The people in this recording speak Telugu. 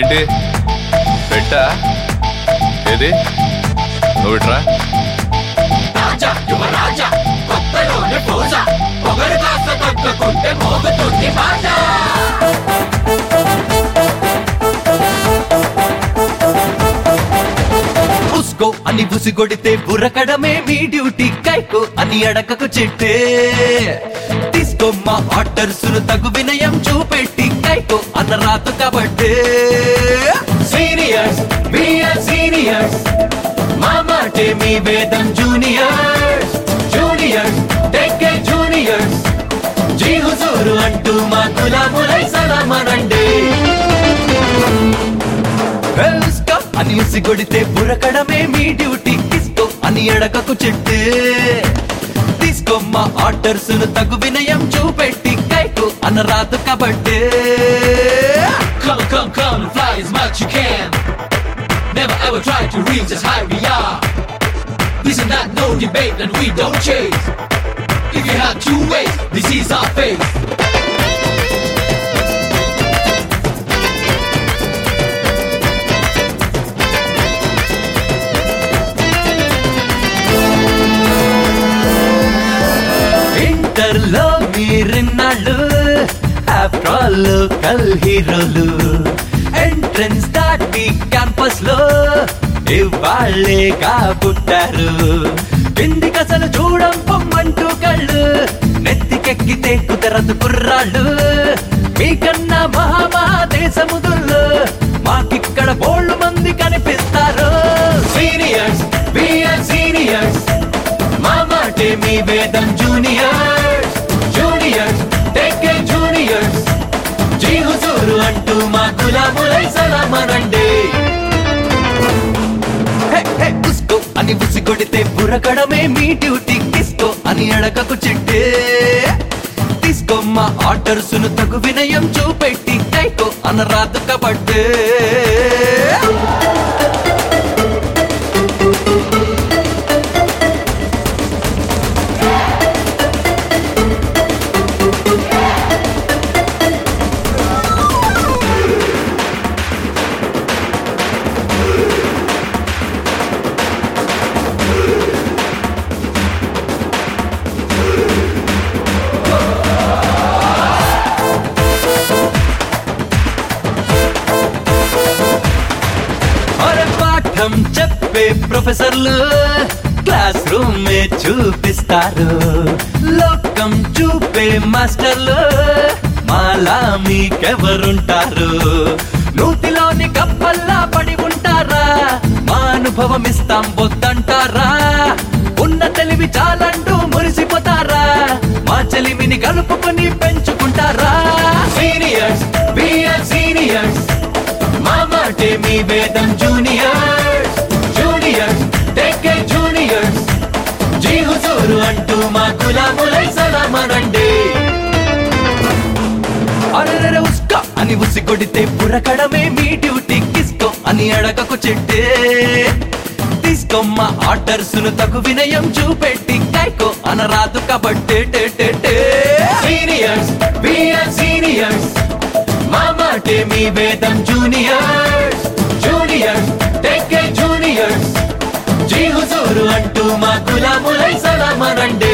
ఏంటి పెట్టా ఏది నువ్వు ఇట్రా రాజా యువరాజా కొత్తలోనే పోజా పొగరు కాస్త తగ్గకుంటే మోగుతుంది బాజా ఉస్కో అని బుసిగొడితే బుర్రకడమే మీ డ్యూటీ కైకో అని అడకకు చెట్టే తీసుకోమ్మా ఆర్డర్స్ తగు వినయం చూపెట్టి కైకో అన్న రాత కాబట్టే సీనియర్స్ బిఆర్ సీనియర్స్ మా మాటే మీ వేదం జూనియర్స్ జూనియర్స్ టెక్కే జూనియర్స్ జీ హుజూరు అంటూ మా గులాములై సలామనండి ఉస్కో అని ఉసిగొడితే బుర్రకడమే మీ డ్యూటీ తీసుకో అని అడకకు చెట్టే తీసుకోమ్మా ఆర్డర్స్ తగు వినయం చూపెట్టి కైకో అన్న రాత కాబట్టే Come, come, come and fly as much you can. Never ever try to reach as high we are. This is not no debate and we don't chase. If you have two ways, this is our fate. Inter లో మీరిన్నాళ్ళు ఆఫ్టర్ ఆల్ లోకల్ హీరోలు ఎంట్రన్స్ దాటి క్యాంపస్ లో ఇవాళ్ళే కాబుట్టారు కిందికి అసలు చూడం పొమ్మంటూ కళ్ళు నెత్తికెక్కితే కుదరదు కుర్రాళ్ళు మీకన్నా మహామహాదేశముదుల్లో మాకిక్కడ బోళ్ళు మంది కనిపిస్తారు Seniors, we are seniors. మా మాటే మీ వేదం జూనియర్స్ జూనియర్స్ టెక్కే జూనియర్స్ జీ హుజూరు అంటూ మా గులాములై సలామనండి హే, హే, ఉస్కో అని ఉసి కొడితే బుర్రకడమే మీ డ్యూటీ తీసుకో అని అడగకు చెట్టే తీసుకోమ్మా ఆర్డర్స్ ను తగు వినయం చూపెట్టి కైకో అనరాదు కబడ్డే అరే పాఠం చెప్పే ప్రొఫెసర్లు క్లాస్ రూమ్ మే చూపిస్తారు లోకం చూపే మాస్టర్లు మాలా మీకెవరుంటారు నూతిలోని కప్పల్లా పడి ఉంటారా మా అనుభవం ఇస్తాం వద్దంటారా ఉన్న తెలివి చాలంటూ మురిసిపోతారా మా చెలిమిని కలుపుకొని పెంచుకుంటారా సీనియర్స్ we are సీనియర్స్ మా మాటే మీ వేదం జూనియర్స్ జూనియర్స్ టెక్కే జూనియర్స్ జీ హుజూరు అంటూ మా గులాములై సలామనండి అరెరెరె ఉస్కా అని ఉసి కొడితే బుర్రకడమే మీ డ్యూటీ కిస్కో అని అడగకు చెట్టే తీసుకోమ్మ ఆర్డర్స్ ను తగు వినయం చూపెట్టి కైకో అనరాదు కబట్టే టే టే టే. సీనియర్స్ we are సీనియర్స్ మా మాటే మీ వేదం జూనియర్స్ జూనియర్స్ టెక్కే జూనియర్స్ జీ హుజూరు అంటూ మా గులాములై సలామనండి